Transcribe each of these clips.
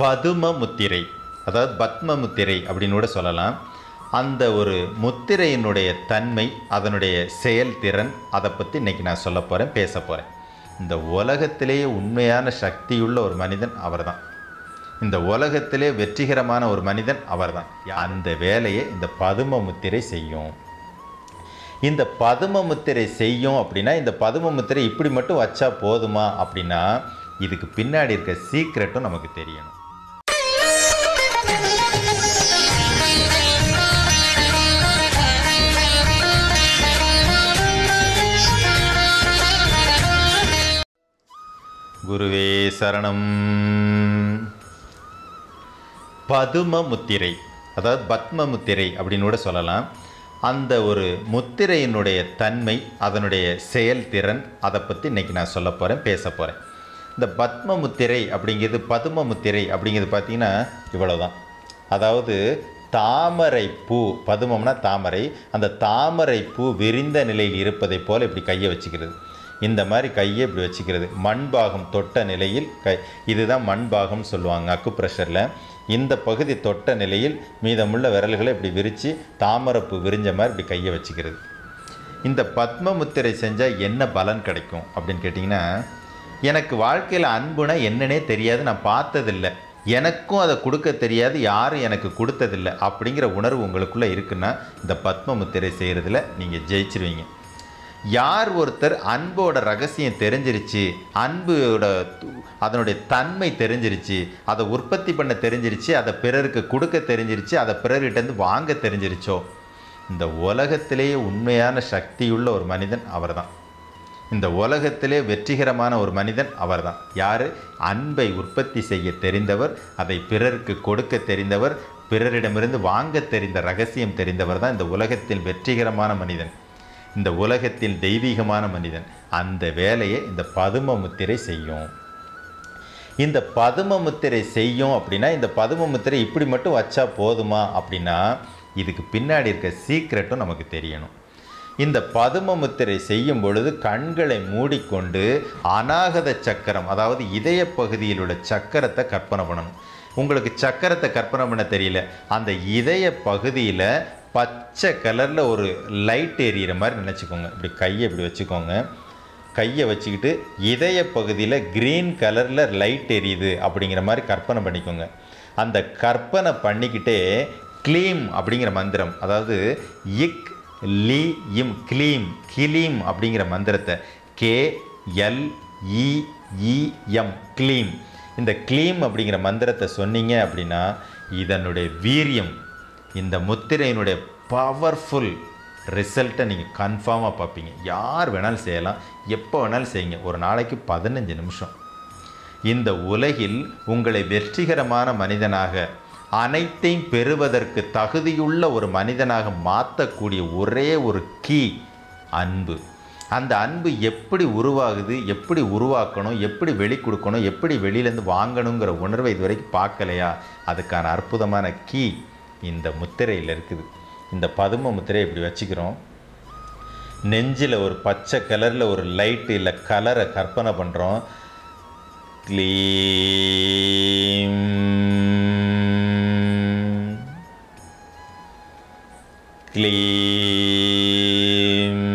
பதும முத்திரை அதாவது பத்ம முத்திரை அப்படின்னு கூட சொல்லலாம் அந்த ஒரு முத்திரையினுடைய தன்மை அதனுடைய செயல்திறன் அதை பற்றி இன்னைக்கு நான் சொல்ல போகிறேன் பேச போகிறேன் இந்த உலகத்திலேயே உண்மையான சக்தியுள்ள ஒரு மனிதன் அவர்தான் இந்த உலகத்திலே வெற்றிகரமான ஒரு மனிதன் அவர்தான் அந்த வேலையை இந்த பதும முத்திரை செய்யும் இந்த பதும முத்திரை செய்யும் அப்படின்னா இந்த பதும முத்திரை இப்படி மட்டும் வச்சா போதுமா அப்படின்னா இதுக்கு பின்னாடி இருக்க சீக்ரெட்டும் நமக்கு தெரியணும் குருவே சரணம் பதும முத்திரை அதாவது பத்ம முத்திரை அப்படின்னு கூட சொல்லலாம் அந்த ஒரு முத்திரையினுடைய தன்மை அதனுடைய செயல்திறன் அதை பற்றி இன்னைக்கு நான் சொல்ல போகிறேன் பேச போகிறேன் இந்த பத்ம முத்திரை அப்படிங்கிறது பதும முத்திரை அப்படிங்கிறது பார்த்தீங்கன்னா இவ்வளவுதான் அதாவது தாமரை பூ பதுமம்னா தாமரை அந்த தாமரை பூ விரிந்த நிலையில் இருப்பதைப் போல இப்படி கையை வச்சுக்கிறது இந்த மாதிரி கையை இப்படி வச்சுக்கிறது மண்பாகம் தொட்ட நிலையில் கை இதுதான் மண்பாகம்னு சொல்லுவாங்க அக்கு ப்ரெஷரில் இந்த பகுதி தொட்ட நிலையில் மீதமுள்ள விரல்களை இப்படி விரித்து தாமரைப்பூ விரிஞ்ச மாதிரி இப்படி கையை வச்சுக்கிறது இந்த பத்ம முத்திரை செஞ்சால் என்ன பலன் கிடைக்கும் அப்படின்னு கேட்டிங்கன்னா எனக்கு வாழ்க்கையில் அன்புனா என்னன்னே தெரியாது நான் பார்த்ததில்லை எனக்கும் அதை கொடுக்க தெரியாது யாரும் எனக்கு கொடுத்ததில்லை அப்படிங்கிற உணர்வு உங்களுக்குள்ளே இருக்குன்னா இந்த பத்ம முத்திரை செய்கிறதுல நீங்கள் ஜெயிச்சிருவீங்க யார் ஒருத்தர் அன்போட ரகசியம் தெரிஞ்சிருச்சு அன்போட து- அதனுடைய தன்மை தெரிஞ்சிருச்சு அதை உற்பத்தி பண்ண தெரிஞ்சிருச்சு அதை பிறருக்கு கொடுக்க தெரிஞ்சிருச்சு அதை பிறர்கிட்டேருந்து வாங்க தெரிஞ்சிருச்சோ இந்த உலகத்திலேயே உண்மையான சக்தியுள்ள ஒரு மனிதன் அவர்தான் இந்த உலகத்திலே வெற்றிகரமான ஒரு மனிதன் அவர்தான் யார் அன்பை உற்பத்தி செய்ய தெரிந்தவர் அதை பிறருக்கு கொடுக்க தெரிந்தவர் பிறரிடமிருந்து வாங்க தெரிந்த ரகசியம் தெரிந்தவர் தான் இந்த உலகத்தில் வெற்றிகரமான மனிதன் இந்த உலகத்தில் தெய்வீகமான மனிதன் அந்த வேலையை இந்த பதும முத்திரை செய்யும் இந்த பதும முத்திரை செய்யும் அப்படின்னா இந்த பதும முத்திரை இப்படி மட்டும் வச்சா போதுமா அப்படின்னா இதுக்கு பின்னாடி இருக்க சீக்ரெட்டும் நமக்கு தெரியணும் இந்த பதும முத்திரை செய்யும் பொழுது கண்களை மூடிக்கொண்டு அநாகத சக்கரம் அதாவது இதய பகுதியில் உள்ள சக்கரத்தை கற்பனை பண்ணணும் உங்களுக்கு சக்கரத்தை கற்பனை பண்ண தெரியல அந்த இதய பகுதியில் பச்சை கலரில் ஒரு லைட் எரியிற மாதிரி நினச்சிக்கோங்க இப்படி கையை இப்படி வச்சுக்கோங்க கையை வச்சுக்கிட்டு இதய பகுதியில் க்ரீன் கலரில் லைட் எரியுது அப்படிங்கிற மாதிரி கற்பனை பண்ணிக்கோங்க அந்த கற்பனை பண்ணிக்கிட்டே க்ளீம் அப்படிங்கிற மந்திரம் அதாவது இக் லீ இம் க்ளீம் கிளீம் அப்படிங்கிற மந்திரத்தை K L E E M க்ளீம் இந்த க்ளீம் அப்படிங்கிற மந்திரத்தை சொன்னீங்க அப்படின்னா இதனுடைய வீரியம் இந்த முத்திரையினுடைய பவர்ஃபுல் ரிசல்ட்டை நீங்கள் கன்ஃபார்மாக பார்ப்பீங்க யார் வேணாலும் செய்யலாம் எப்போ வேணாலும் செய்யுங்க ஒரு நாளைக்கு பதினஞ்சு நிமிஷம் இந்த உலகில் உங்களை வெற்றிகரமான மனிதனாக அனைத்தையும் பெறுவதற்கு தகுதியுள்ள ஒரு மனிதனாக மாற்றக்கூடிய ஒரே ஒரு கீ அன்பு அந்த அன்பு எப்படி உருவாகுது எப்படி உருவாக்கணும் எப்படி வெளி கொடுக்கணும் எப்படி வெளியிலேருந்து வாங்கணுங்கிற உணர்வை இதுவரைக்கும் பார்க்கலையா அதுக்கான அற்புதமான கீ இந்த முத்திரையில் இருக்குது இந்த பதும முத்திரையை இப்படி வச்சுக்கிறோம் நெஞ்சில் ஒரு பச்சை கலரில் ஒரு லைட்டு இல்லை கலரை கற்பனை பண்ணுறோம் க்ளீம் க்ளீம்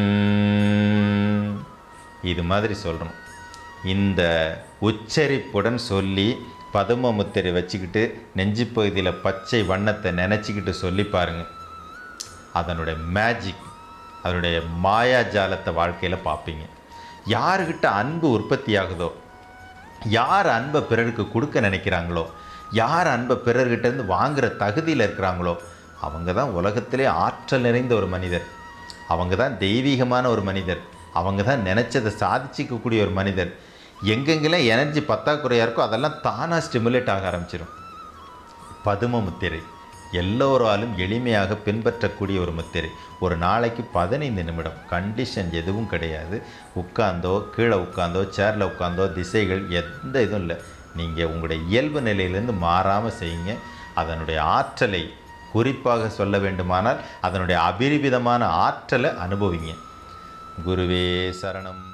இது மாதிரி சொல்கிறோம் இந்த உச்சரிப்புடன் சொல்லி பதும முத்திரை வச்சுக்கிட்டு நெஞ்சு பகுதியில் பச்சை வண்ணத்தை நினச்சிக்கிட்டு சொல்லி பாருங்க அதனுடைய மேஜிக் அதனுடைய மாயாஜாலத்தை வாழ்க்கையில் பார்ப்பீங்க யாருக்கிட்ட அன்பு உற்பத்தி ஆகுதோ யார் அன்பை பிறருக்கு கொடுக்க நினைக்கிறாங்களோ யார் அன்பை பிறர்கிட்டேருந்து வாங்குற தகுதியில் இருக்கிறாங்களோ அவங்க தான் உலகத்திலே ஆற்றல் நிறைந்த ஒரு மனிதர் அவங்க தான் தெய்வீகமான ஒரு மனிதர் அவங்க தான் நினச்சதை சாதிச்சிக்கக்கூடிய ஒரு மனிதர் எங்கெங்கெல்லாம் எனர்ஜி பத்தாக்குறையாக இருக்கோ அதெல்லாம் தானாக ஸ்டிமுலேட் ஆக ஆரம்பிச்சிடும் பதும முத்திரை எல்லோராலும் எளிமையாக பின்பற்றக்கூடிய ஒரு முத்திரை ஒரு நாளைக்கு பதினைந்து நிமிடம் கண்டிஷன் எதுவும் கிடையாது உட்காந்தோ கீழே உட்காந்தோ சேரில் உட்காந்தோ திசைகள் எந்த இதுவும் இல்லை நீங்கள் உங்களுடைய இயல்பு நிலையிலேருந்து மாறாமல் செய்யுங்க அதனுடைய ஆற்றலை குறிப்பாக சொல்ல வேண்டுமானால் அதனுடைய அபிரிவிதமான ஆற்றலை அனுபவிங்க குருவே சரணம்